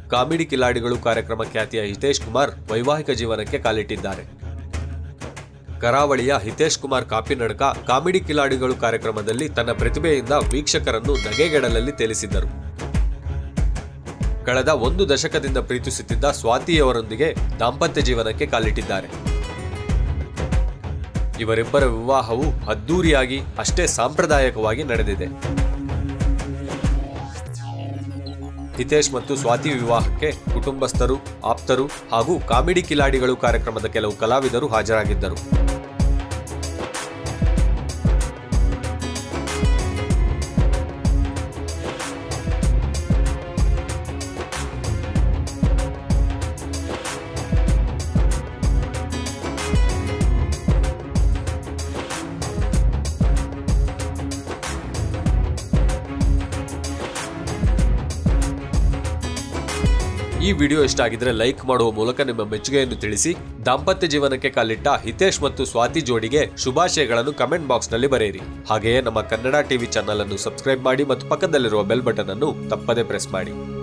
comedy ಕಿಲಾಡಿಗಳು ಕಾರ್ಯಕ್ರಮ ಖ್ಯಾತಿಯ ಹಿತೇಶ್ ಕುಮಾರ್ ವೈವಾಹಿಕ ಜೀವನಕ್ಕೆ ಕಾಲಿಟ್ಟಿದ್ದಾರೆ ಕರಾವಳಿಯ ಹಿತೇಶ್ ಕುಮಾರ್ ಕಾಪಿನಡಕ ಕಾಮಿಡಿ ಕಿಲಾಡಿಗಳು ಕಾರ್ಯಕ್ರಮದಲ್ಲಿ ತನ್ನ ಪ್ರತಿಭೆಯಿಂದ ವೀಕ್ಷಕರನ್ನು ನಗೆಗಡಲಲ್ಲಿ ತೇಲಿಸಿದ್ದರು ಕಳೆದ ಒಂದು ದಶಕದಿಂದ ಪ್ರೀತಿಸುತ್ತಿದ್ದ ಸ್ವಾತಿಯವರೊಂದಿಗೆ ದಾಂಪತ್ಯ ಜೀವನಕ್ಕೆ ಕಾಲಿಟ್ಟಿದ್ದಾರೆ ಇವರಿಬ್ಬರ ವಿವಾಹವು ಅದ್ದೂರಿಯಾಗಿ ಅಷ್ಟೇ ಸಾಂಪ್ರದಾಯಿಕವಾಗಿ ನಡೆದಿದೆ ಹಿತೇಶ್ ಮತ್ತು ಸ್ವಾತಿ ವಿವಾಹಕ್ಕೆ ಕುಟುಂಬಸ್ಥರು ಆಪ್ತರು ಹಾಗೂ ಕಾಮಿಡಿ ಕಿಲಾಡಿಗಳು ಕಾರ್ಯಕ್ರಮದ ಕೆಲವು ಕಲಾವಿದರು ಹಾಜರಾಗಿದ್ದರು ಈ ವಿಡಿಯೋ ಇಷ್ಟ ಆಗಿದ್ರೆ ಲೈಕ್ ಮಾಡುವ ಮೂಲಕ ನಿಮ್ಮ ಮೆಚ್ಚುಗೆಯನ್ನು ತಿಳಿಸಿ ದಾಂಪತ್ಯ ಜೀವನಕ್ಕೆ ಕಾಲಿಟ್ಟ ಹಿತೇಶ್ ಮತ್ತು ಸ್ವಾತಿ ಜೋಡಿಗೆ ಶುಭಾಶಯಗಳನ್ನು ಕಮೆಂಟ್ ಬಾಕ್ಸ್ ನಲ್ಲಿ ಬರೆಯಿರಿ ಹಾಗೆಯೇ ನಮ್ಮ ಕನ್ನಡ ಟಿವಿ ಚಾನಲ್ ಅನ್ನು ಸಬ್ಸ್ಕ್ರೈಬ್ ಮಾಡಿ ಮತ್ತು ಪಕ್ಕದಲ್ಲಿರುವ ಬೆಲ್ ಬಟನ್ ಅನ್ನು ತಪ್ಪದೇ ಪ್ರೆಸ್ ಮಾಡಿ